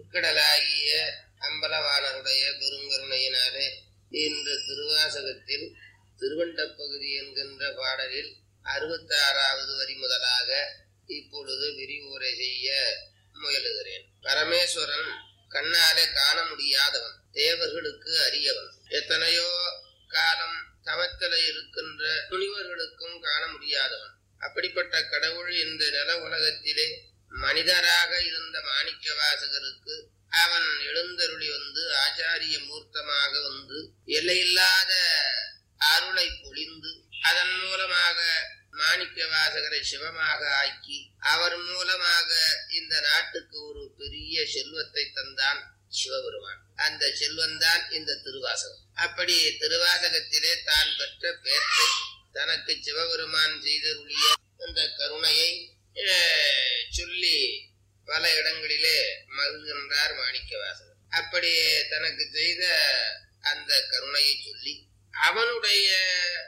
முக்கடலாகிய அம்பலவாணருடைய பெருங்கருணையினாலே இன்று திருவாசகத்தில் திருவண்டப்பகுதி என்கின்ற பாடலில் அறுபத்தி ஆறாவது வரி முதலாக இப்பொழுது விரிவுரை செய்ய முயலுகிறேன் பரமேஸ்வரன் கண்ணாலே காண முடியாதவன் தேவர்களுக்கு அரியவன் எத்தனையோ காலம் தவத்தில இருக்கின்ற துணிவர்களுக்கும் காண முடியாதவன் அப்படிப்பட்ட கடவுள் இந்த நில உலகத்திலே மனிதராக இருந்த மாணிக்க வாசகருக்கு அவன் எழுந்தருளி வந்து ஆச்சாரிய மூர்த்தமாக வந்து எல்லையில்லாத அருளை பொழிந்து அதன் மூலமாக மாணிக்க வாசகரை சிவமாக ஆக்கி அவர் மூலமாக இந்த நாட்டுக்கு ஒரு பெரிய செல்வத்தை தந்தான் சிவபெருமான் அந்த செல்வம் தான் இந்த திருவாசகம் அப்படி திருவாசகத்திலே தான் பெற்ற பேற்றை தனக்கு சிவபெருமான் செய்தருளிய அந்த கருணையை அஹ், சொல்லி பல இடங்களிலே மகிழ்கின்றார் மாணிக்கவாசகர் அப்படி தனக்கு செய்த அந்த கருணையை சொல்லி அவனுடைய